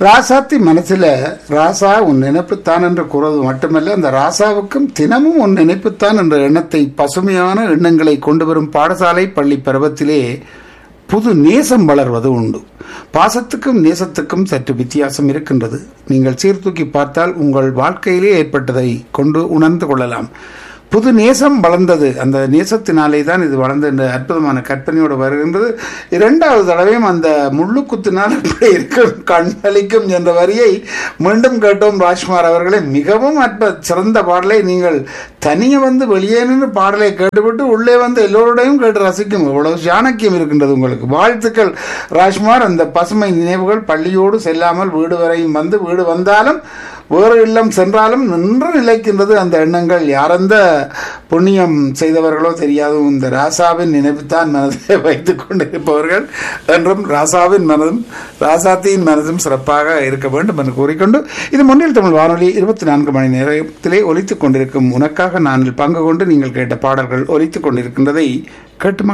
ராசாத்தி மனசுல ராசா உன் நினைப்புத்தான் என்று கூறுவது மட்டுமல்ல அந்த ராசாவுக்கும் தினமும் உன் நினைப்புத்தான் என்ற எண்ணத்தை பசுமையான எண்ணங்களை கொண்டு வரும் பாடசாலை பள்ளி பருவத்திலே புது நேசம் வளர்வது உண்டு பாசத்துக்கும் நேசத்துக்கும் சற்று வித்தியாசம் இருக்கின்றது நீங்கள் சீர்தூக்கி பார்த்தால் உங்கள் வாழ்க்கையிலே ஏற்பட்டதை கொண்டு உணர்ந்து கொள்ளலாம் புது நேசம் வளர்ந்தது அந்த நேசத்தினாலே தான் இது வளர்ந்த என்ற அற்புதமான கற்பனையோடு வருகின்றது இரண்டாவது தடவையும் அந்த முள்ளு குத்தினால் இப்படி இருக்கும் கண் வலிக்கும் என்ற வரியை மீண்டும் கேட்டோம் ராஜ்குமார் அவர்களே மிகவும் அற்ப சிறந்த பாடலை நீங்கள் தனியே வந்து வெளியே நின்று பாடலை கேட்டுவிட்டு உள்ளே வந்து எல்லோருடையும் கேட்டு ரசிக்கும் இவ்வளவு சாணக்கியம் இருக்கின்றது உங்களுக்கு வாழ்த்துக்கள் ராஜ்குமார் அந்த பசுமை நினைவுகள் பள்ளியோடு செல்லாமல் வீடு வரையும் வந்து வீடு வந்தாலும் வேறு இல்லம் சென்றாலும் நின்று நிலைக்கின்றது அந்த எண்ணங்கள் யாரெந்த புண்ணியம் செய்தவர்களோ தெரியாது இந்த ராசாவின் நினைவுத்தான் மனதை வைத்துக் கொண்டிருப்பவர்கள் என்றும் ராசாவின் மனதும் ராசாத்தியின் மனதும் சிறப்பாக இருக்க வேண்டும் என்று கூறிக்கொண்டு இது முன்னில் தமிழ் வானொலி இருபத்தி நான்கு மணி நேரத்திலே ஒலித்துக் கொண்டிருக்கும் உனக்காக நான் பங்கு கொண்டு நீங்கள் கேட்ட பாடல்கள் ஒலித்துக் கொண்டிருக்கின்றதை கேட்டு